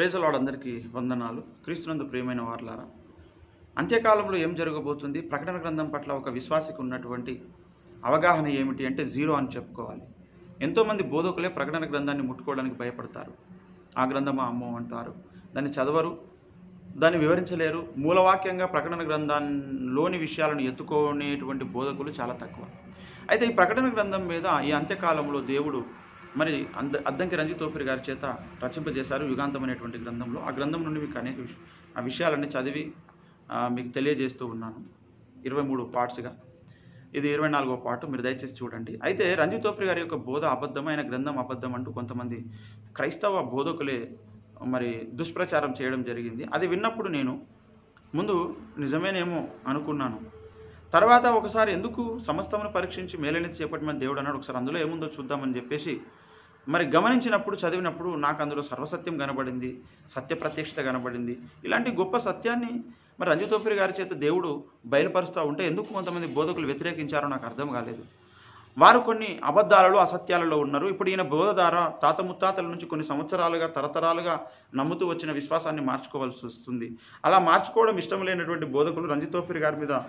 ప్రేజలాడందరికీ వందనాలు క్రీస్తునందు ప్రియమైన వార్లారా అంత్యకాలంలో ఏం జరగబోతుంది ప్రకటన గ్రంథం పట్ల ఒక విశ్వాసికి ఉన్నటువంటి అవగాహన ఏమిటి అంటే జీరో అని చెప్పుకోవాలి ఎంతోమంది బోధకులే ప్రకటన గ్రంథాన్ని ముట్టుకోవడానికి భయపడతారు ఆ గ్రంథమా అమ్మో అంటారు దాన్ని చదవరు దాన్ని వివరించలేరు మూలవాక్యంగా ప్రకటన గ్రంథంలోని విషయాలను ఎత్తుకునేటువంటి బోధకులు చాలా తక్కువ అయితే ఈ ప్రకటన గ్రంథం మీద ఈ అంత్యకాలంలో దేవుడు మరి అంద అద్దంకి రంజిత్ తోఫిరి గారి చేత రచింపజేశారు యుగాంతం అనేటువంటి గ్రంథంలో ఆ గ్రంథం నుండి మీకు అనేక విష- ఆ విషయాలన్నీ చదివి ఆ, మీకు తెలియజేస్తూ ఉన్నాను ఇరవై మూడు పార్ట్స్గా ఇది ఇరవై నాలుగో పాటు మీరు దయచేసి చూడండి అయితే రంజిత్ తోఫ్రి గారి యొక్క బోధ అబద్ధమైన గ్రంథం అబద్ధం అంటూ కొంతమంది క్రైస్తవ బోధకులే మరి దుష్ప్రచారం చేయడం జరిగింది అది విన్నప్పుడు నేను ముందు నిజమేనేమో అనుకున్నాను తర్వాత ఒకసారి ఎందుకు సమస్తమును పరీక్షించి మేలనేది చేపట్టమని దేవుడు అన్నాడు ఒకసారి అందులో ఏముందో చూద్దామని చెప్పేసి మరి గమనించినప్పుడు చదివినప్పుడు నాకు అందులో సర్వసత్యం కనబడింది సత్య ప్రత్యక్షత కనబడింది ఇలాంటి గొప్ప సత్యాన్ని మరి రంజితోపిరి గారి చేత దేవుడు బయలుపరుస్తూ ఉంటే ఎందుకు కొంతమంది బోధకులు వ్యతిరేకించారో నాకు అర్థం కాలేదు వారు కొన్ని అబద్ధాలలో అసత్యాలలో ఉన్నారు ఇప్పుడు ఈయన బోధ ద్వారా తాత ముత్తాతల నుంచి కొన్ని సంవత్సరాలుగా తరతరాలుగా నమ్ముతూ వచ్చిన విశ్వాసాన్ని మార్చుకోవాల్సి వస్తుంది అలా మార్చుకోవడం ఇష్టం లేనటువంటి బోధకులు రంజితోఫిరి గారి మీద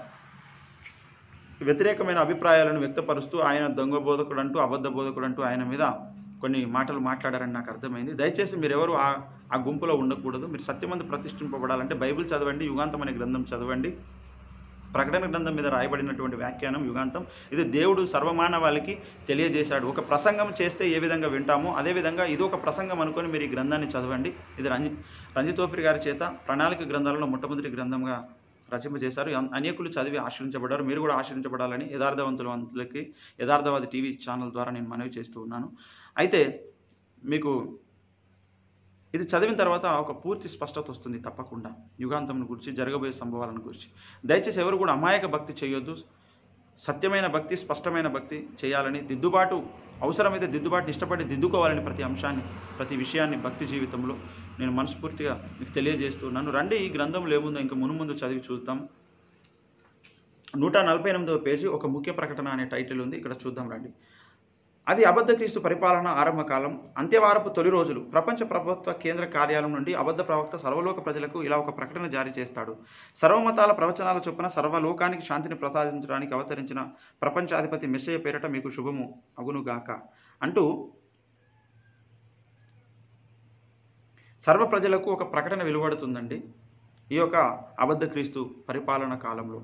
వ్యతిరేకమైన అభిప్రాయాలను వ్యక్తపరుస్తూ ఆయన దొంగ బోధకుడు అంటూ అబద్ధ బోధకుడు అంటూ ఆయన మీద కొన్ని మాటలు మాట్లాడారని నాకు అర్థమైంది దయచేసి మీరెవరు ఆ ఆ గుంపులో ఉండకూడదు మీరు సత్యమందు ప్రతిష్ఠింపబడాలంటే బైబిల్ చదవండి యుగాంతం అనే గ్రంథం చదవండి ప్రకటన గ్రంథం మీద రాయబడినటువంటి వ్యాఖ్యానం యుగాంతం ఇది దేవుడు సర్వమానవాళికి తెలియజేశాడు ఒక ప్రసంగం చేస్తే ఏ విధంగా వింటామో అదేవిధంగా ఇది ఒక ప్రసంగం అనుకొని మీరు ఈ గ్రంథాన్ని చదవండి ఇది రంజి రంజితోపిరి గారి చేత ప్రణాళిక గ్రంథాలలో మొట్టమొదటి గ్రంథంగా రచింపజేశారు అన్- అనేకులు చదివి ఆశ్రయించబడ్డారు మీరు కూడా ఆశ్రయించబడాలని యథార్థవంతులకి యథార్థవాది టీవీ ఛానల్ ద్వారా నేను మనవి చేస్తూ ఉన్నాను అయితే మీకు ఇది చదివిన తర్వాత ఒక పూర్తి స్పష్టత వస్తుంది తప్పకుండా యుగాంతం గురించి జరగబోయే సంభవాలను గురించి దయచేసి ఎవరు కూడా అమాయక భక్తి చేయొద్దు సత్యమైన భక్తి స్పష్టమైన భక్తి చేయాలని దిద్దుబాటు అవసరమైతే దిద్దుబాటు ఇష్టపడి దిద్దుకోవాలని ప్రతి అంశాన్ని ప్రతి విషయాన్ని భక్తి జీవితంలో నేను మనస్ఫూర్తిగా మీకు తెలియజేస్తున్నాను రండి ఈ గ్రంథంలో ఏముందో ఇంకా మునుముందు చదివి చూద్దాం నూట నలభై ఎనిమిదవ పేజీ ఒక ముఖ్య ప్రకటన అనే టైటిల్ ఉంది ఇక్కడ చూద్దాం రండి అది అబద్ధ క్రీస్తు పరిపాలన ఆరంభకాలం అంత్యవారపు తొలి రోజులు ప్రపంచ ప్రభుత్వ కేంద్ర కార్యాలయం నుండి అబద్ధ ప్రవక్త సర్వలోక ప్రజలకు ఇలా ఒక ప్రకటన జారీ చేస్తాడు సర్వమతాల ప్రవచనాల చొప్పున సర్వలోకానికి శాంతిని ప్రసాదించడానికి అవతరించిన ప్రపంచాధిపతి మెస్సయ్య పేరట మీకు శుభము అగునుగాక అంటూ సర్వ ప్రజలకు ఒక ప్రకటన వెలువడుతుందండి ఈ యొక్క అబద్ధ క్రీస్తు పరిపాలన కాలంలో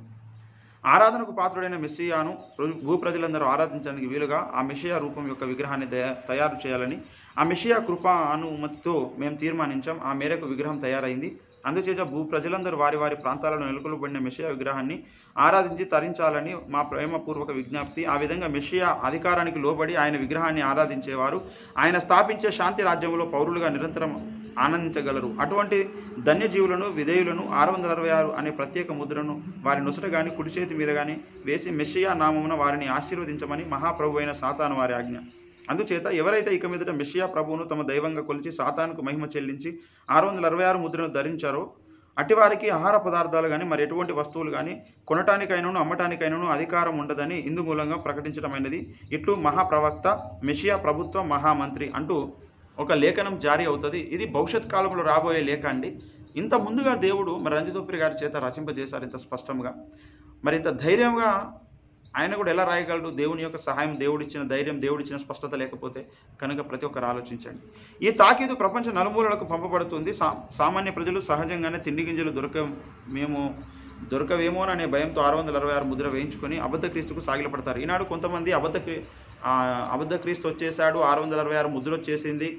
ఆరాధనకు పాత్రుడైన మెస్సియాను ప్ర- భూ ప్రజలందరూ ఆరాధించడానికి వీలుగా ఆ మెషియా రూపం యొక్క విగ్రహాన్ని దయ- తయారు చేయాలని ఆ మెషియా కృప అనుమతితో మేము తీర్మానించాం ఆ మేరకు విగ్రహం తయారైంది అందుచేత భూ ప్రజలందరూ వారి వారి ప్రాంతాలను నెలకొల్పబడిన మెషియా విగ్రహాన్ని ఆరాధించి తరించాలని మా ప్రేమపూర్వక విజ్ఞప్తి ఆ విధంగా మెషియా అధికారానికి లోబడి ఆయన విగ్రహాన్ని ఆరాధించేవారు ఆయన స్థాపించే శాంతి రాజ్యంలో పౌరులుగా నిరంతరం ఆనందించగలరు అటువంటి ధన్యజీవులను విధేయులను ఆరు వందల అరవై ఆరు అనే ప్రత్యేక ముద్రను వారి నుసట గాని కుడి చేతి మీద గాని వేసి మెస్సియా నామమున వారిని ఆశీర్వదించమని మహాప్రభు అయిన సాతాను వారి ఆజ్ఞ అందుచేత ఎవరైతే ఇక మీదట మెస్సియా ప్రభువును తమ దైవంగా కొలిచి సాతానుకు మహిమ చెల్లించి ఆరు వందల అరవై ఆరు ముద్రను ధరించారో అటివారికి ఆహార పదార్థాలు కానీ మరి ఎటువంటి వస్తువులు కానీ కొనటానికైనను అమ్మటానికైనను అధికారం ఉండదని ఇందు మూలంగా ప్రకటించడమైనది ఇట్లు మహాప్రవక్త మెషియా ప్రభుత్వ మహామంత్రి అంటూ ఒక లేఖనం జారీ అవుతుంది ఇది భవిష్యత్ కాలంలో రాబోయే లేఖ అండి ఇంత ముందుగా దేవుడు మరి రంజితోప్రి గారి చేత రచింపజేశారు ఇంత స్పష్టంగా మరి ఇంత ధైర్యంగా ఆయన కూడా ఎలా రాయగలడు దేవుని యొక్క సహాయం దేవుడిచ్చిన ధైర్యం దేవుడిచ్చిన స్పష్టత లేకపోతే కనుక ప్రతి ఒక్కరు ఆలోచించండి ఈ తాకీదు ప్రపంచ నలుమూలలకు పంపబడుతుంది సా సామాన్య ప్రజలు సహజంగానే తిండి గింజలు దొరక మేము దొరకవేమోననే భయంతో ఆరు వందల అరవై ఆరు ముద్ర వేయించుకొని అబద్ధ క్రీస్తుకు సాగిలపడతారు ఈనాడు కొంతమంది అబద్ధ క్రీ- ఆ, అబద్ధ క్రీస్తు వచ్చేసాడు ఆరు వందల అరవై ఆరు ముద్ర వచ్చేసింది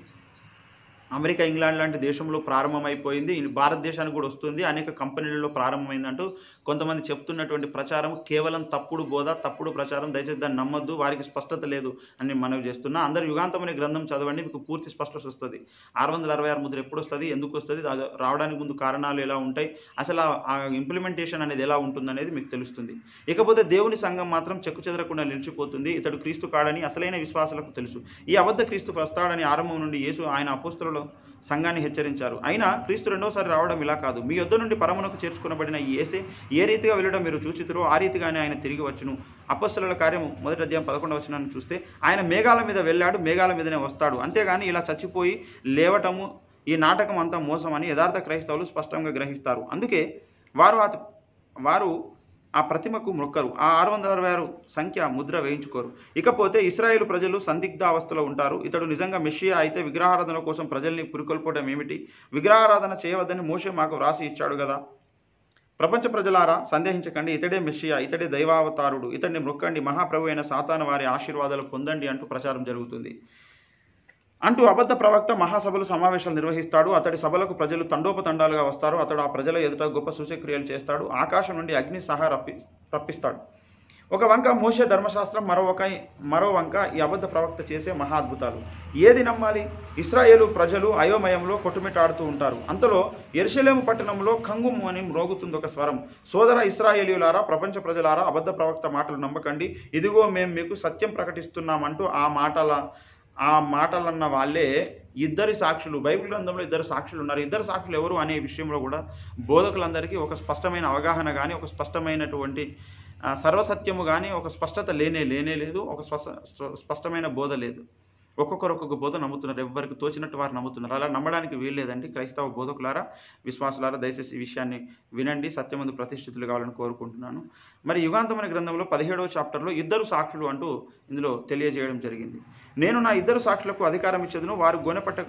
అమెరికా ఇంగ్లాండ్ లాంటి దేశంలో ప్రారంభమైపోయింది ఇది భారతదేశానికి కూడా వస్తుంది అనేక కంపెనీలలో ప్రారంభమైందంటూ కొంతమంది చెప్తున్నటువంటి ప్రచారం కేవలం తప్పుడు బోధ తప్పుడు ప్రచారం దయచేసి దాన్ని నమ్మొద్దు వారికి స్పష్టత లేదు అని నేను మనవి చేస్తున్నా అందరు యుగాంతం అనే గ్రంథం చదవండి మీకు పూర్తి స్పష్టత వస్తుంది ఆరు వందల అరవై ఆరు ముద్ర ఎప్పుడు వస్తుంది ఎందుకు వస్తుంది అది రావడానికి ముందు కారణాలు ఎలా ఉంటాయి అసలు ఆ- ఆ ఇంప్లిమెంటేషన్ అనేది ఎలా ఉంటుంది అనేది మీకు తెలుస్తుంది ఇకపోతే దేవుని సంఘం మాత్రం చెక్కు చెదరకుండా నిలిచిపోతుంది ఇతడు క్రీస్తు కాడని అసలైన విశ్వాసులకు తెలుసు ఈ అబద్ధ క్రీస్తు వస్తాడని ఆరంభం నుండి యేసు ఆయన అపోస్తులలో సంఘాన్ని హెచ్చరించారు అయినా క్రీస్తు రెండోసారి రావడం ఇలా కాదు మీ యొద్ద నుండి పరమునకు చేర్చుకునబడిన ఈ ఏసే ఏ రీతిగా వెళ్ళడం మీరు చూచితురో ఆ రీతిగానే ఆయన తిరిగి వచ్చును అపస్సుల కార్యము మొదటి అధ్యాయం పదకొండవ వచనాన్ని చూస్తే ఆయన మేఘాల మీద వెళ్ళాడు మేఘాల మీదనే వస్తాడు అంతేగాని ఇలా చచ్చిపోయి లేవటము ఈ నాటకం అంతా మోసం అని యథార్థ క్రైస్తవులు స్పష్టంగా గ్రహిస్తారు అందుకే వారు ఆ వారు ఆ ప్రతిమకు మొక్కరు ఆ ఆరు వందల అరవై ఆరు సంఖ్య ముద్ర వేయించుకోరు ఇకపోతే ఇస్రాయేల్ ప్రజలు సందిగ్ధ అవస్థలో ఉంటారు ఇతడు నిజంగా మెషియా అయితే విగ్రహారాధన కోసం ప్రజల్ని పురికొల్పడం ఏమిటి విగ్రహారాధన చేయవద్దని మోషే మాకు వ్రాసి ఇచ్చాడు కదా ప్రపంచ ప్రజలారా సందేహించకండి ఇతడే మెస్సియా ఇతడే దైవావతారుడు ఇతడిని మొక్కండి మహాప్రభు అయిన సాతాను వారి ఆశీర్వాదాలు పొందండి అంటూ ప్రచారం జరుగుతుంది అంటూ అబద్ధ ప్రవక్త మహాసభలు సమావేశాలు నిర్వహిస్తాడు అతడి సభలకు ప్రజలు తండోపతండాలుగా వస్తారు అతడు ఆ ప్రజల ఎదుట గొప్ప సూచక్రియలు చేస్తాడు ఆకాశం నుండి అగ్ని సహా రప్పి రప్పిస్తాడు ఒక వంక మోసే ధర్మశాస్త్రం మరో ఒక మరో వంక ఈ అబద్ధ ప్రవక్త చేసే మహా అద్భుతాలు ఏది నమ్మాలి ఇస్రాయేలు ప్రజలు అయోమయంలో కొట్టుమిట్టాడుతూ ఉంటారు అంతలో ఎరుషలేము పట్టణంలో కంగుము అని మ్రోగుతుంది ఒక స్వరం సోదర ఇస్రాయేలీయులారా ప్రపంచ ప్రజలారా అబద్ధ ప్రవక్త మాటలు నమ్మకండి ఇదిగో మేము మీకు సత్యం ప్రకటిస్తున్నామంటూ ఆ మాటల ఆ మాటలన్న వాళ్ళే ఇద్దరి సాక్షులు బైబిల్ గ్రంథంలో ఇద్దరు సాక్షులు ఉన్నారు ఇద్దరు సాక్షులు ఎవరు అనే విషయంలో కూడా బోధకులందరికీ ఒక స్పష్టమైన అవగాహన కానీ ఒక స్పష్టమైనటువంటి ఆ, సర్వసత్యము కానీ ఒక స్పష్టత లేనే లేనే లేదు ఒక స్పష్ట స్పష్టమైన బోధ లేదు ఒక్కొక్కరు ఒక్కొక్క బోధ నమ్ముతున్నారు ఎవరికి తోచినట్టు వారు నమ్ముతున్నారు అలా నమ్మడానికి వీల్లేదండి క్రైస్తవ బోధకులారా విశ్వాసులారా దయచేసి ఈ విషయాన్ని వినండి సత్యమందు ప్రతిష్ఠితులు కావాలని కోరుకుంటున్నాను మరి యుగాంతమైన గ్రంథంలో పదిహేడవ చాప్టర్లో ఇద్దరు సాక్షులు అంటూ ఇందులో తెలియజేయడం జరిగింది నేను నా ఇద్దరు సాక్షులకు అధికారం ఇచ్చేదను వారు గొనెపట్ట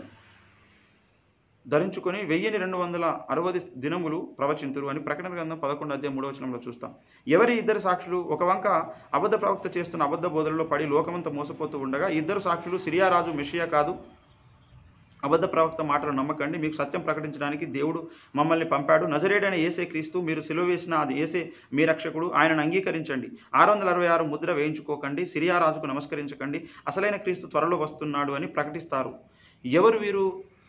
ధరించుకొని వెయ్యిని రెండు వందల అరవై దినములు ప్రవచింతురు అని ప్రకటన గ్రంథం పదకొండు అధ్యాయం మూడవ వచనంలో చూస్తాం ఎవరి ఇద్దరు సాక్షులు ఒక వంక అబద్ధ ప్రవక్త చేస్తున్న అబద్ధ బోధనలో పడి లోకమంతా మోసపోతూ ఉండగా ఈ ఇద్దరు సాక్షులు సిరియా రాజు మెషియా కాదు అబద్ధ ప్రవక్త మాటలు నమ్మకండి మీకు సత్యం ప్రకటించడానికి దేవుడు మమ్మల్ని పంపాడు నజరేడైన ఏసే క్రీస్తు మీరు సిలువ వేసిన అది ఏసే మీ రక్షకుడు ఆయనను అంగీకరించండి ఆరు వందల అరవై ఆరు ముద్ర వేయించుకోకండి సిరియా రాజుకు నమస్కరించకండి అసలైన క్రీస్తు త్వరలో వస్తున్నాడు అని ప్రకటిస్తారు ఎవరు వీరు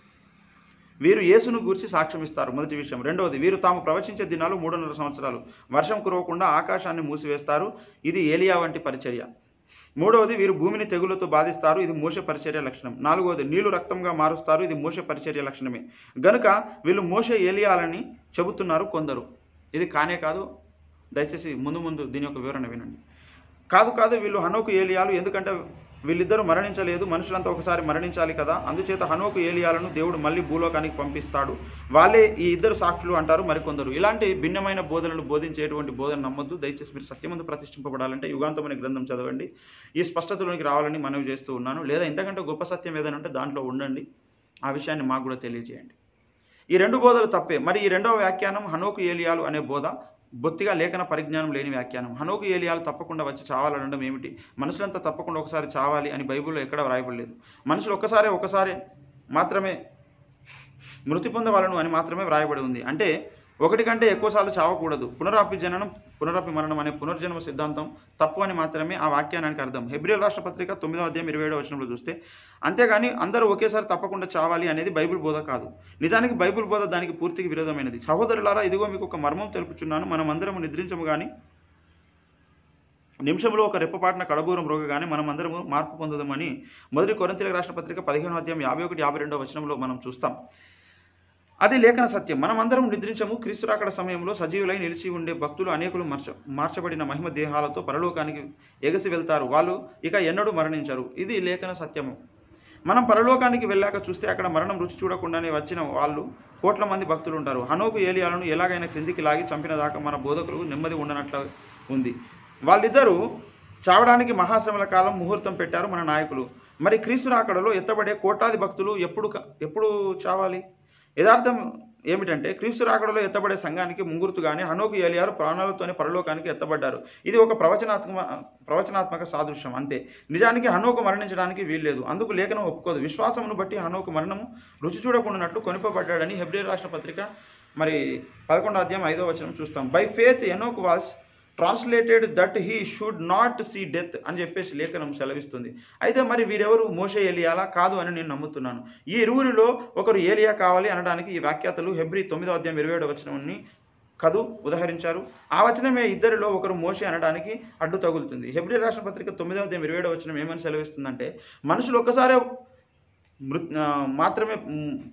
వీరు యేసును గూర్చి సాక్ష్యం ఇస్తారు మొదటి విషయం రెండవది వీరు తాము ప్రవచించే దినాలు మూడున్నర సంవత్సరాలు వర్షం కురవకుండా ఆకాశాన్ని మూసివేస్తారు ఇది ఏలియా వంటి పరిచర్య మూడవది వీరు భూమిని తెగులతో బాధిస్తారు ఇది మోస పరిచర్య లక్షణం నాలుగవది నీళ్లు రక్తంగా మారుస్తారు ఇది మోస పరిచర్య లక్షణమే గనుక వీళ్ళు మోస ఏలియాలని చెబుతున్నారు కొందరు ఇది కానే కాదు దయచేసి ముందు ముందు దీని యొక్క వివరణ వినండి కాదు కాదు వీళ్ళు హనోకు ఏలియాలు ఎందుకంటే వీళ్ళిద్దరూ మరణించలేదు మనుషులంతా ఒకసారి మరణించాలి కదా అందుచేత హనోకు ఏలియాలను దేవుడు మళ్ళీ భూలోకానికి పంపిస్తాడు వాళ్ళే ఈ ఇద్దరు సాక్షులు అంటారు మరికొందరు ఇలాంటి భిన్నమైన బోధనలు బోధించేటువంటి బోధన నమ్మొద్దు దయచేసి మీరు సత్యమందు ప్రతిష్ఠింపబడాలంటే యుగాంతమైన గ్రంథం చదవండి ఈ స్పష్టతలోనికి రావాలని మనవి చేస్తూ ఉన్నాను లేదా ఇంతకంటే గొప్ప సత్యం ఏదైనా ఉంటే దాంట్లో ఉండండి ఆ విషయాన్ని మాకు కూడా తెలియజేయండి ఈ రెండు బోధలు తప్పే మరి ఈ రెండవ వ్యాఖ్యానం హనోకు ఏలియాలు అనే బోధ బొత్తిగా లేఖన పరిజ్ఞానం లేని వ్యాఖ్యానం హనోకు ఏలియాలు తప్పకుండా వచ్చి చావాలనడం ఏమిటి మనుషులంతా తప్పకుండా ఒకసారి చావాలి అని బైబిల్లో ఎక్కడ వ్రాయబడలేదు మనుషులు ఒక్కసారే ఒకసారి మాత్రమే మృతి పొందవలను అని మాత్రమే వ్రాయబడి ఉంది అంటే ఒకటి కంటే ఎక్కువసార్లు చావకూడదు పునరాపి జననం పునరాపి మరణం అనే పునర్జన్మ సిద్ధాంతం తప్పు అని మాత్రమే ఆ వాక్యానికి అర్థం హెబ్రియల్ రాష్ట్ర పత్రిక తొమ్మిదో అధ్యాయం ఇరవై ఏడో వచనంలో చూస్తే అంతేగాని అందరూ ఒకేసారి తప్పకుండా చావాలి అనేది బైబిల్ బోధ కాదు నిజానికి బైబిల్ బోధ దానికి పూర్తిగా విరోధమైనది సహోదరులారా ఇదిగో మీకు ఒక మర్మం తెలుపుచున్నాను మనం అందరం నిద్రించము కానీ నిమిషంలో ఒక రెప్పపాటున కడబూరం రోగగానే మనం అందరము మార్పు పొందదమని మొదటి కొరంతిల రాష్ట్ర పత్రిక పదిహేను అధ్యాయం యాభై ఒకటి యాభై రెండో వచనంలో మనం చూస్తాం అది లేఖన సత్యం మనం అందరం నిద్రించము క్రీస్తు రాకడ సమయంలో సజీవులై నిలిచి ఉండే భక్తులు అనేకులు మార్చ మార్చబడిన మహిమ దేహాలతో పరలోకానికి ఎగసి వెళ్తారు వాళ్ళు ఇక ఎన్నడూ మరణించరు ఇది లేఖన సత్యము మనం పరలోకానికి వెళ్ళాక చూస్తే అక్కడ మరణం రుచి చూడకుండానే వచ్చిన వాళ్ళు కోట్ల మంది భక్తులు ఉంటారు హనోకు ఏలియాలను ఎలాగైనా క్రిందికి లాగి చంపిన దాకా మన బోధకులు నెమ్మది ఉండనట్లు ఉంది వాళ్ళిద్దరూ చావడానికి మహాశ్రమల కాలం ముహూర్తం పెట్టారు మన నాయకులు మరి క్రీస్తు రాకడలో ఎత్తబడే కోట్లాది భక్తులు ఎప్పుడు క- ఎప్పుడు చావాలి యథార్థం ఏమిటంటే క్రీస్తు రాకడలో ఎత్తబడే సంఘానికి ముంగుర్తుగానే హనోకు ఏలియారు ప్రాణాలతోనే పరలోకానికి ఎత్తబడ్డారు ఇది ఒక ప్రవచనాత్మక ప్రవచనాత్మక సాదృశ్యం అంతే నిజానికి హనోకు మరణించడానికి వీల్లేదు అందుకు లేఖనం ఒప్పుకోదు విశ్వాసమును బట్టి హనోకు మరణము రుచి చూడకుండానట్లు కొనిపబడ్డాడని హెబ్రి రాష్ట్ర పత్రిక మరి పదకొండో అధ్యాయం ఐదో వచనం చూస్తాం by faith Enoch was translated that he should not see death అని చెప్పేసి లేఖనం సెలవిస్తుంది అయితే మరి వీరెవరు మోషే ఏలియాలా కాదు అని నేను నమ్ముతున్నాను ఈ ఇరువురిలో ఒకరు ఏలియా కావాలి అనడానికి ఈ వ్యాఖ్యాతలు హెబ్రి తొమ్మిదో అధ్యాయం ఇరవై ఏడు వచనాన్ని కదు ఉదహరించారు ఆ వచనమే ఇద్దరిలో ఒకరు మోషే అనడానికి అడ్డు తగులుతుంది హెబ్రి రాష్ట్ర పత్రిక తొమ్మిదో అధ్యాయం ఇరవై ఏడో వచనం ఏమని సెలవిస్తుందంటే మనుషులు ఒక్కసారే మృ ఆ, మాత్రమే మ్,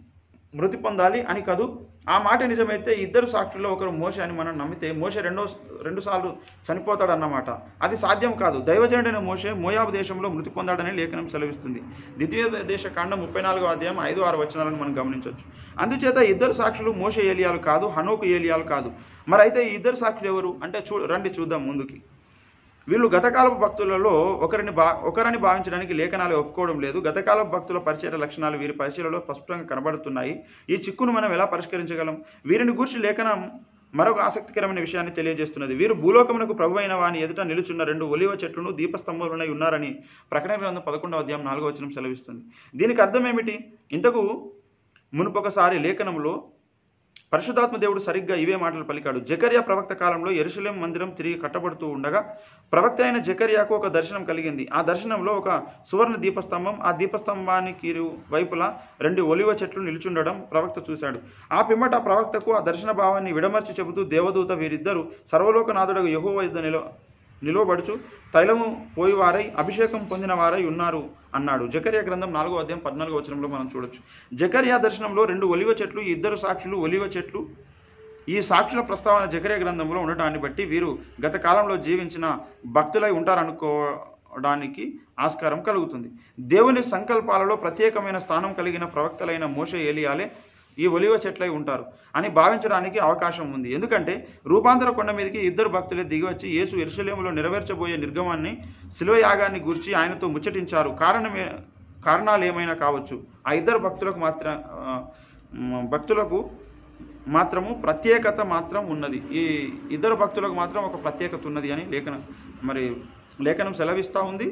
మృతి పొందాలి అని కాదు ఆ మాట నిజమైతే ఇద్దరు సాక్షుల్లో ఒకరు మోస అని మనం నమ్మితే మోస రెండో రెండు సార్లు చనిపోతాడన్నమాట అది సాధ్యం కాదు దైవజనుడైన మోసే మోయాబు దేశంలో మృతి పొందాడని లేఖనం సెలవిస్తుంది ద్వితీయ దేశ కాండం ముప్పై నాలుగో అధ్యాయం ఐదు ఆరు వచనాలను మనం గమనించవచ్చు అందుచేత ఇద్దరు సాక్షులు మోస ఏలియాలు కాదు హనోకు ఏలియాలు కాదు మరి అయితే ఈ ఇద్దరు సాక్షులు ఎవరు అంటే చూ రండి చూద్దాం ముందుకి వీళ్ళు గతకాలపు భక్తులలో ఒకరిని బా ఒకరని భావించడానికి లేఖనాలు ఒప్పుకోవడం లేదు గతకాలపు భక్తుల పరిచయ లక్షణాలు వీరి పరిచయలలో స్పష్టంగా కనబడుతున్నాయి ఈ చిక్కును మనం ఎలా పరిష్కరించగలం వీరిని గూర్చి లేఖనం మరొక ఆసక్తికరమైన విషయాన్ని తెలియజేస్తున్నది వీరు భూలోకమునకు ప్రభు అయిన వాని ఎదుట నిలుచున్న రెండు ఒలివ చెట్లను దీపస్తంభములనై ఉన్నారని ప్రకటన గ్రంథం పదకొండవ అధ్యాయం నాలుగో వచనం సెలవిస్తుంది దీనికి అర్థం ఏమిటి ఇంతకు మునుపొకసారి లేఖనంలో పరిశుద్ధాత్మ దేవుడు సరిగ్గా ఇవే మాటలు పలికాడు జకర్యా ప్రవక్త కాలంలో ఎరుసలేం మందిరం తిరిగి కట్టబడుతూ ఉండగా ప్రవక్త అయిన జకర్యాకు ఒక దర్శనం కలిగింది ఆ దర్శనంలో ఒక సువర్ణ దీపస్తంభం ఆ దీపస్తంభానికి ఇరు వైపులా రెండు ఒలివ చెట్లు నిలుచుండడం ప్రవక్త చూశాడు ఆ పిమ్మట ఆ ప్రవక్తకు ఆ దర్శన భావాన్ని విడమర్చి చెబుతూ దేవదూత వీరిద్దరూ సర్వలోకనాథుడు యహోవ యుద్ధ నిలో నిలువబడుచు తైలము పోయివారై అభిషేకం పొందిన వారై ఉన్నారు అన్నాడు జకర్యా గ్రంథం నాలుగో అధ్యాయం పద్నాలుగో వచనంలో మనం చూడొచ్చు జకర్యా దర్శనంలో రెండు ఒలివ చెట్లు ఈ ఇద్దరు సాక్షులు ఒలివ చెట్లు ఈ సాక్షుల ప్రస్తావన జకర్యా గ్రంథంలో ఉండటాన్ని బట్టి వీరు గత కాలంలో జీవించిన భక్తులై ఉంటారనుకోవడానికి ఆస్కారం కలుగుతుంది దేవుని సంకల్పాలలో ప్రత్యేకమైన స్థానం కలిగిన ప్రవక్తలైన మోషే ఏలియాలే ఈ ఒలివ చెట్లై ఉంటారు అని భావించడానికి అవకాశం ఉంది ఎందుకంటే రూపాంతర కొండ మీదకి ఇద్దరు భక్తులే దిగివచ్చి యేసు ఎరుసలేములో నెరవేర్చబోయే నిర్గమాన్ని శిలువ యాగాన్ని గూర్చి ఆయనతో ముచ్చటించారు కారణమే కారణాలు ఏమైనా కావచ్చు ఆ ఇద్దరు భక్తులకు మాత్రం ఆ, మ్, భక్తులకు మాత్రము ప్రత్యేకత మాత్రం ఉన్నది ఈ ఇద్దరు భక్తులకు మాత్రం ఒక ప్రత్యేకత ఉన్నది అని లేఖనం మరి లేఖనం సెలవిస్తూ ఉంది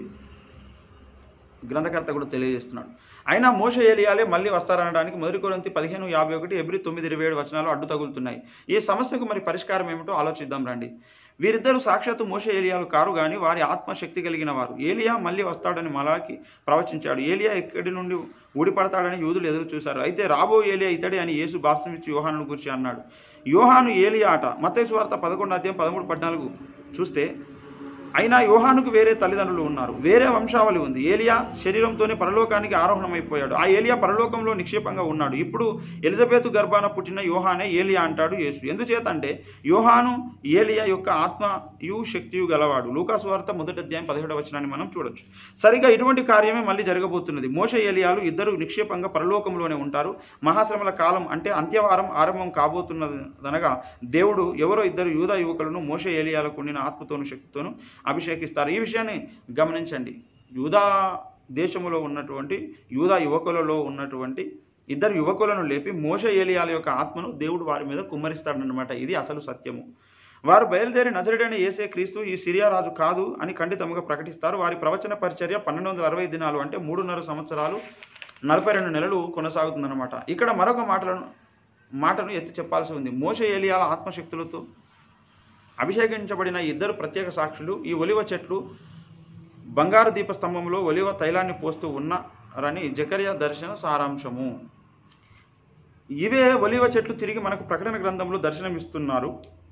గ్రంథకర్త కూడా తెలియజేస్తున్నాడు అయినా మోస ఏలియాలే మళ్ళీ వస్తారనడానికి మొదటి కొరంతి పదిహేను యాభై ఒకటి ఎబ్రి తొమ్మిది ఇరవై ఏడు వచనాలు అడ్డు తగులుతున్నాయి ఈ సమస్యకు మరి పరిష్కారం ఏమిటో ఆలోచిద్దాం రండి వీరిద్దరు సాక్షాత్తు మోస ఏలియాలు కారు కానీ వారి ఆత్మశక్తి కలిగిన వారు ఏలియా మళ్ళీ వస్తాడని మలాకి ప్రవచించాడు ఏలియా ఎక్కడి నుండి ఊడిపడతాడని యూదులు ఎదురు చూశారు అయితే రాబో ఏలియా ఇతడే అని యేసు బాప్సమిచ్చి యోహాను గురించి అన్నాడు యోహాను ఏలియా ఆట మత్తయి వార్త పదకొండు అధ్యాయం పదమూడు పద్నాలుగు చూస్తే అయినా యోహానుకు వేరే తల్లిదండ్రులు ఉన్నారు వేరే వంశావళి ఉంది ఏలియా శరీరంతోనే పరలోకానికి ఆరోహణమైపోయాడు ఆ ఏలియా పరలోకంలో నిక్షేపంగా ఉన్నాడు ఇప్పుడు ఎలిజబెత్ గర్భాన పుట్టిన యోహానే ఏలియా అంటాడు యేసు ఎందుచేత అంటే యోహాను ఏలియా యొక్క ఆత్మయు శక్తియు గలవాడు లూకాసు వార్త మొదటి అధ్యాయం పదిహేడవ వచనాన్ని మనం చూడొచ్చు సరిగా ఇటువంటి కార్యమే మళ్ళీ జరగబోతున్నది మోష ఏలియాలు ఇద్దరు నిక్షేపంగా పరలోకంలోనే ఉంటారు మహాశ్రమల కాలం అంటే అంత్యవారం ఆరంభం కాబోతున్నదనగా దేవుడు ఎవరో ఇద్దరు యూదా యువకులను మోష ఏలియాలకు ఉండిన ఆత్మతోను శక్తితోను అభిషేకిస్తారు ఈ విషయాన్ని గమనించండి యూదా దేశములో ఉన్నటువంటి యూదా యువకులలో ఉన్నటువంటి ఇద్దరు యువకులను లేపి మోష ఏలియాల యొక్క ఆత్మను దేవుడు వారి మీద కుమ్మరిస్తాడనమాట ఇది అసలు సత్యము వారు బయలుదేరి నజరుడైన ఏసే క్రీస్తు ఈ సిరియా రాజు కాదు అని ఖండితముగా ప్రకటిస్తారు వారి ప్రవచన పరిచర్య పన్నెండు వందల అరవై దినాలు అంటే మూడున్నర సంవత్సరాలు నలభై రెండు నెలలు కొనసాగుతుందన్నమాట ఇక్కడ మరొక మాటలను మాటను ఎత్తి చెప్పాల్సి ఉంది మోష ఏలియాల ఆత్మశక్తులతో అభిషేకించబడిన ఇద్దరు ప్రత్యేక సాక్షులు ఈ ఒలివ చెట్లు బంగారు దీపస్తంభంలో ఒలివ తైలాన్ని పోస్తూ ఉన్నారని జకరియా దర్శన సారాంశము ఇవే ఒలివ చెట్లు తిరిగి మనకు ప్రకటన గ్రంథంలో దర్శనమిస్తున్నారు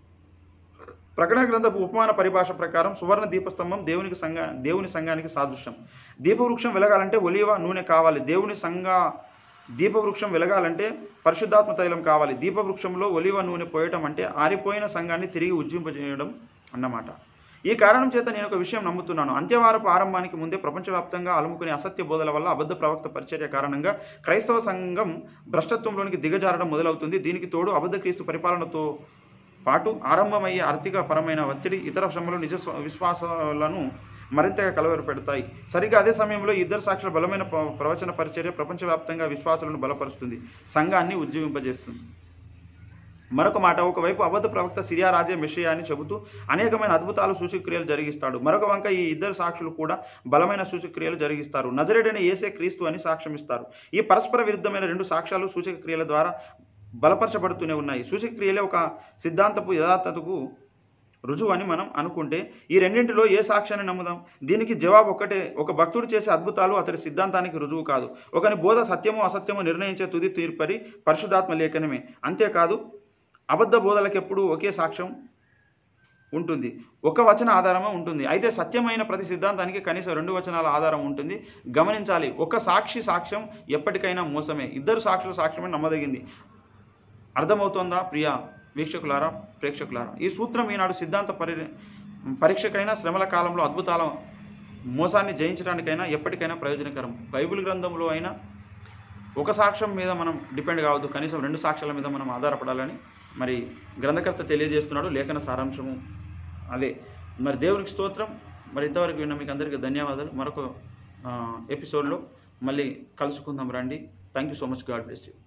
ప్రకటన గ్రంథపు ఉపమాన పరిభాష ప్రకారం సువర్ణ దీపస్తంభం దేవునికి సంఘ దేవుని సంఘానికి సాదృశ్యం దీపవృక్షం వెలగాలంటే ఒలివ నూనె కావాలి దేవుని సంఘ దీపవృక్షం వెలగాలంటే పరిశుద్ధాత్మ తైలం కావాలి దీపవృక్షంలో ఒలివ నూనె పోయటం అంటే ఆరిపోయిన సంఘాన్ని తిరిగి ఉజ్జింపజేయడం అన్నమాట ఈ కారణం చేత నేను ఒక విషయం నమ్ముతున్నాను అంత్యవారపు ఆరంభానికి ముందే ప్రపంచవ్యాప్తంగా అలుముకునే అసత్య బోధల వల్ల అబద్ధ ప్రవక్త పరిచర్య కారణంగా క్రైస్తవ సంఘం భ్రష్టత్వంలోనికి దిగజారడం మొదలవుతుంది దీనికి తోడు అబద్ధ క్రీస్తు పరిపాలనతో పాటు ఆరంభమయ్యే ఆర్థిక పరమైన ఒత్తిడి ఇతర శ్రమలు నిజ స్వ- విశ్వాసాలను మరింతగా కలవరపెడతాయి సరిగా అదే సమయంలో ఈ ఇద్దరు సాక్షుల బలమైన ప్ర- ప్రవచన పరిచర్య ప్రపంచవ్యాప్తంగా విశ్వాసాలను బలపరుస్తుంది సంఘాన్ని ఉజ్జీవింపజేస్తుంది మరొక మాట ఒకవైపు అబద్ధ ప్రవక్త సిరియా రాజే మెషియా అని చెబుతూ అనేకమైన అద్భుతాలు సూచక్రియలు జరిగిస్తాడు మరొక వంక ఈ ఇద్దరు సాక్షులు కూడా బలమైన సూచక్రియలు జరిగిస్తారు నజరేడైన ఏసే క్రీస్తు అని సాక్ష్యం ఇస్తారు ఈ పరస్పర విరుద్ధమైన రెండు సాక్ష్యాలు సూచక క్రియల ద్వారా బలపరచబడుతూనే ఉన్నాయి సూచక్రియలే ఒక సిద్ధాంతపు యథార్థతకు రుజువు అని మనం అనుకుంటే ఈ రెండింటిలో ఏ సాక్ష్యాన్ని నమ్ముదాం దీనికి జవాబు ఒక్కటే ఒక భక్తుడు చేసే అద్భుతాలు అతడి సిద్ధాంతానికి రుజువు కాదు ఒకని బోధ సత్యము అసత్యము నిర్ణయించే తుది తీర్పరి పరిశుద్ధాత్మ లేఖనమే అంతేకాదు అబద్ధ బోధలకు ఎప్పుడూ ఒకే సాక్ష్యం ఉంటుంది ఒక వచన ఆధారమే ఉంటుంది అయితే సత్యమైన ప్రతి సిద్ధాంతానికి కనీసం రెండు వచనాల ఆధారం ఉంటుంది గమనించాలి ఒక సాక్షి సాక్ష్యం ఎప్పటికైనా మోసమే ఇద్దరు సాక్షుల సాక్ష్యమే నమ్మదగింది అర్థమవుతోందా ప్రియ వీక్షకులారా ప్రేక్షకులారా ఈ సూత్రం ఈనాడు సిద్ధాంత పరి పరీక్షకైనా శ్రమల కాలంలో అద్భుతాల మోసాన్ని జయించడానికైనా ఎప్పటికైనా ప్రయోజనకరం బైబిల్ గ్రంథంలో అయినా ఒక సాక్ష్యం మీద మనం డిపెండ్ కావద్దు కనీసం రెండు సాక్ష్యాల మీద మనం ఆధారపడాలని మరి గ్రంథకర్త తెలియజేస్తున్నాడు లేఖన సారాంశము అదే మరి దేవునికి స్తోత్రం మరి ఇంతవరకు విన్న మీకు అందరికీ ధన్యవాదాలు మరొక ఆ, ఎపిసోడ్లో మళ్ళీ కలుసుకుందాం రండి thank you so much God bless you